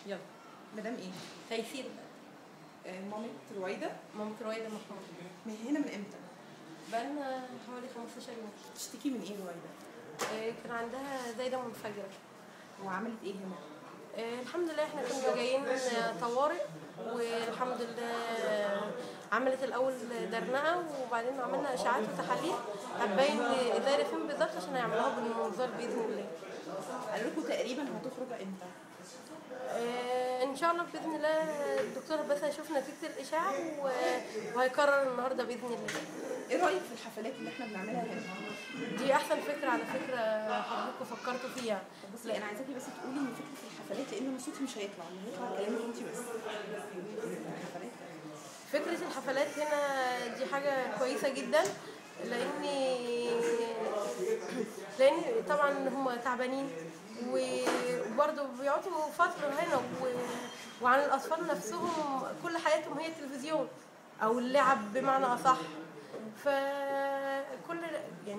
يلا مدام ايه؟ تيسير آه، مامة رويدة مامة رويدة محمود من هنا من امتى؟ بقالنا حوالي 15 يوم بتشتكي من ايه رويدة؟ آه، كان عندها زايدة منفجرة وعملت ايه هنا؟ آه، الحمد لله احنا كنا جايين آه، طوارئ والحمد لله آه، عملت الاول درنقه وبعدين عملنا اشعاعات وتحاليل هتبين الدايره فين بالظبط عشان هيعملوها بالمنظار باذن الله قالوا لكم تقريبا هتخرج امتى؟ آه، ان شاء الله باذن الله الدكتور بس هيشوف نتيجه الاشعه و- وهيقرر النهارده باذن الله ايه رايك في الحفلات اللي احنا بنعملها هنا؟ دي احسن فكره على فكره حضرتك فكرتوا فيها بصي انا عايزاكي بس تقولي ان فكره الحفلات لان انا صوتي مش هيطلع اللي هيطلع كلامك انت بس الحفلات فكرة الحفلات هنا دي حاجة كويسة جدا لأني لأن طبعا هم تعبانين وبرضه بيقعدوا فترة هنا و... وعن الأطفال نفسهم كل حياتهم هي التلفزيون أو اللعب بمعنى أصح فكل يعني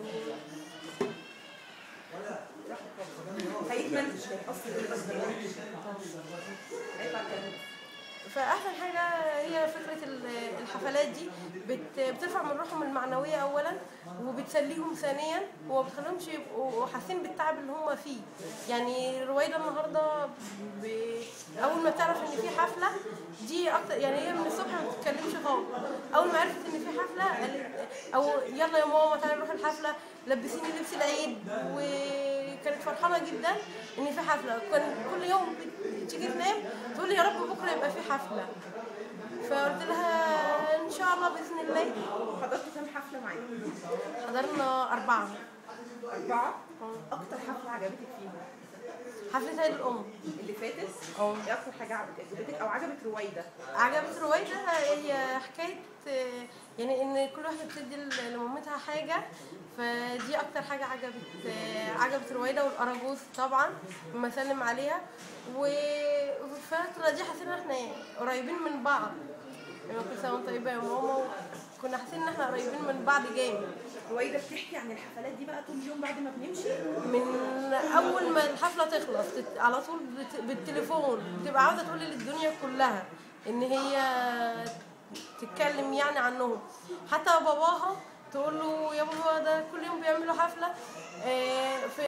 هيتمنتج هيتأثر بس هيطلع كلام بس فاحسن حاجه هي فكره ال- الحفلات دي بت- بترفع من روحهم المعنويه اولا وبتسليهم ثانيا وما بتخليهمش يبقوا حاسين بالتعب اللي هم فيه يعني رويدا النهارده ب... اول ما تعرف ان في حفله دي اكتر يعني هي من الصبح ما بتتكلمش خالص اول ما عرفت ان في حفله قالت او يلا يا ماما تعالي نروح الحفله لبسيني لبس العيد وكانت فرحانه جدا ان في حفله كان كل يوم تيجي تنام تقول لي يا رب بكره يبقى في حفله فقلت لها ان شاء الله باذن الله حضرتوا كام حفله معايا؟ حضرنا اربعه اربعه اكتر حفله عجبتك فيها؟ حفله عيد الام اللي فاتت؟ اه. ايه اكتر حاجه عجبتك او عجبت رويده؟ عجبت رويدة هي حكاية آه، يعني إن كل واحدة بتدي ل- لمامتها حاجة فدي أكتر حاجة عجبت آه، عجبت رويدة والأراجوز طبعا لما سلم عليها وفي الفترة دي حسينا إن إحنا قريبين من بعض يعني كل سنة وأنت طيبة يا ماما كنا حاسين إن إحنا قريبين من بعض جامد رويده بتحكي عن الحفلات دي بقى طول اليوم بعد ما بنمشي من اول ما الحفله تخلص تت- على طول بت- بالتليفون بتبقى عاوزه تقول للدنيا كلها ان هي تتكلم يعني عنهم حتى باباها تقول له يا بابا ده كل يوم بيعملوا حفله آه، في